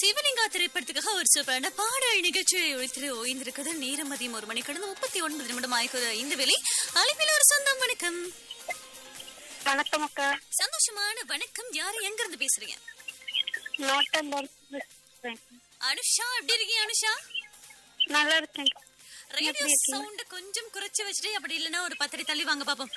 சிவலிங்கா திரைப்படத்துக்காக ஒரு சூப்பரான பாடல் நிகழ்ச்சியை ஒழித்து ஓய்ந்திருக்கிறது நேரம் மதியம் ஒரு மணி கடந்து முப்பத்தி ஒன்பது நிமிடம் ஆயிக்கிற இந்த வேளை அழைப்பில் ஒரு சொந்தம் வணக்கம் வணக்கம் அக்கா சந்தோஷமான வணக்கம் யாரு எங்க இருந்து பேசுறீங்க நோட்டம் பேசுறேன். அனுஷா எப்படி இருக்கீங்க அனுஷா நல்லா இருக்கேன் ரேடியோ எப்படி இருக்கீங்க? சவுண்ட் கொஞ்சம் குறைச்சு வச்சுட்டு அப்படி இல்லைன்னா ஒரு பத்தடி தள்ளி வாங்க பாப்போம்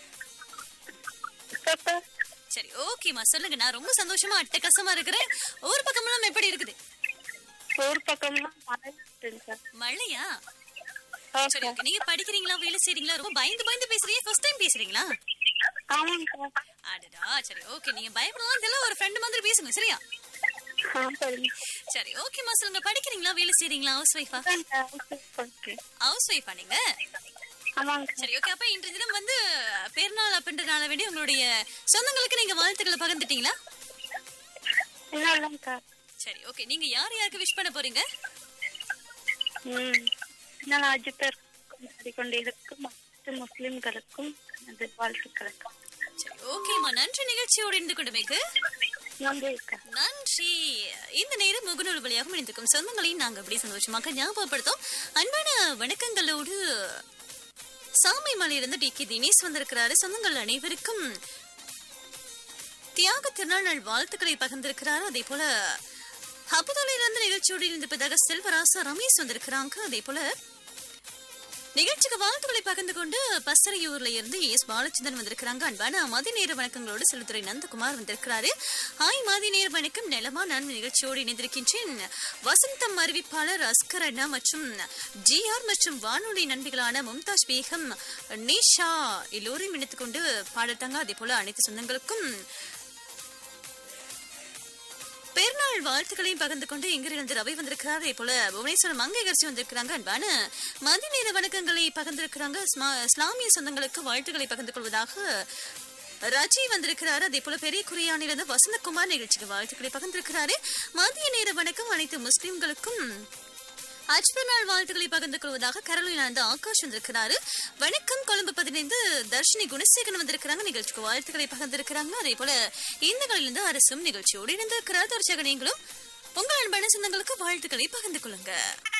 அக்கா, சரி ஓகேம்மா சொல்லுங்க நான் ரொம்ப சந்தோஷமா அட்டகாசமா இருக்கிறேன் ஒரு பக்கமெல்லாம் எப்படி இருக்குது ஒரு பக்கம்லாம் மழை இருக்குங்க. மழையா ஆ, சரி அக்கா. ஓகே நீங்க படிக்கிறீங்களா வேலை செய்றீங்களா ரொம்ப பயந்து பயந்து பேசுறீங்க ஃபர்ஸ்ட் டைம் பேசுறீங்களா ஆமாங்கக்கா. அடடா சரி ஓகே நீங்க பயப்படலாம் தெரியல ஒரு ஃப்ரெண்ட் மாதிரி பேசுங்க சரியா ஆ, சரிங்க. சரி ஓகேம்மா சொல்லுங்க படிக்கிறீங்களா வேலை செய்றீங்களா ஹவுஸ் ஒய்ஃபா அக்கா, ஓகே. ஹவுஸ் ஒய்ஃபா நீங்க ஆமாங்க. சரி ஓகே அப்ப இன்றைய தினம் வந்து பெருநாள் அப்படின்றனால வேண்டி உங்களுடைய சொந்தங்களுக்கு நீங்க வாழ்த்துக்களை பகிர்ந்துட்டீங்களா இன்னும் இல்லைங்கக்கா. சரி ஓகே நீங்க யார் யாருக்கு விஷ் பண்ண போறீங்க ம். இன்னும் அஞ்சு பேர் கொண்டிருக்கும் மற்ற முஸ்லிம்களுக்கும் எனது வாழ்த்துக்களுக்கும் சரி ஓகேம்மா நன்றி நிகழ்ச்சியோடு இருந்து கொண்டுமைக்கு நன்றி அக்கா. நன்றி இந்த நேரம் முகநூல் வழியாக இணைந்திருக்கும் சொந்தங்களையும் நாங்க அப்படி சந்தோஷமாக ஞாபகப்படுத்தோம் அன்பான வணக்கங்களோடு சாமி மலையிலிருந்து டி கே தினேஷ் வந்திருக்கிறாரு சொந்தங்கள் அனைவருக்கும் தியாக திருநாள் வாழ்த்துக்களை பகிர்ந்திருக்கிறாரு அதே போல அபுதாலிலிருந்து நிகழ்ச்சியோடு இருந்திருப்பதாக செல்வராசா ரமேஷ் வந்திருக்கிறாங்க அதே போல நிகழ்ச்சிக்கு வாழ்த்துக்களை பகிர்ந்து கொண்டு பசரையூர்ல இருந்து எஸ் பாலச்சந்திரன் வந்திருக்கிறாங்க அன்பான மதி நேர வணக்கங்களோடு செல்துறை நந்தகுமார் வந்திருக்கிறாரு ஹாய் மதி நேர வணக்கம் நிலமா நான் நிகழ்ச்சியோடு இணைந்திருக்கின்றேன் வசந்தம் அறிவிப்பாளர் அஸ்கர் அண்ணா மற்றும் ஜிஆர் மற்றும் வானொலி நண்பிகளான மும்தாஜ் பேகம் நிஷா எல்லோரையும் இணைத்துக் கொண்டு பாடத்தாங்க அதே போல அனைத்து சொந்தங்களுக்கும் பெருநாள் வாழ்த்துக்களையும் பகிர்ந்து கொண்டு எங்கிருந்து ரவி வந்திருக்கிறார் அதே போல புவனேஸ்வரம் மங்கைகரிசி வந்திருக்கிறாங்க அன்பான மதி நேர வணக்கங்களை பகிர்ந்திருக்கிறாங்க ஸ்மா- இஸ்லாமிய சொந்தங்களுக்கு வாழ்த்துக்களை பகிர்ந்து கொள்வதாக ரஜி வந்திருக்கிறாரு அதே போல பெரிய குறியானிலிருந்து வசந்தகுமார் நிகழ்ச்சிக்கு வாழ்த்துக்களை பகிர்ந்திருக்கிறாரு மதிய நேர வணக்கம் அனைத்து முஸ்லிம்களுக்கும் அஜ்பர் நாள் வாழ்த்துக்களை பகிர்ந்து கொள்வதாக கரலிலிருந்து ஆகாஷ் வந்திருக்கிறாரு வணக்கம் கொழும்பு பதினைந்து தர்ஷினி குணசேகரன் வந்திருக்கிறாங்க நிகழ்ச்சிக்கு வாழ்த்துக்களை பகிர்ந்திருக்கிறாங்க அதே போல இந்த நாளிலிருந்து அரசும் நிகழ்ச்சியோடு இணைந்திருக்கிறார் தர்ஷக நீங்களும் உங்கள் அன்பான சொந்தங்களுக்கு வாழ்த்துக்களை பகிர்ந்து கொள்ளுங்க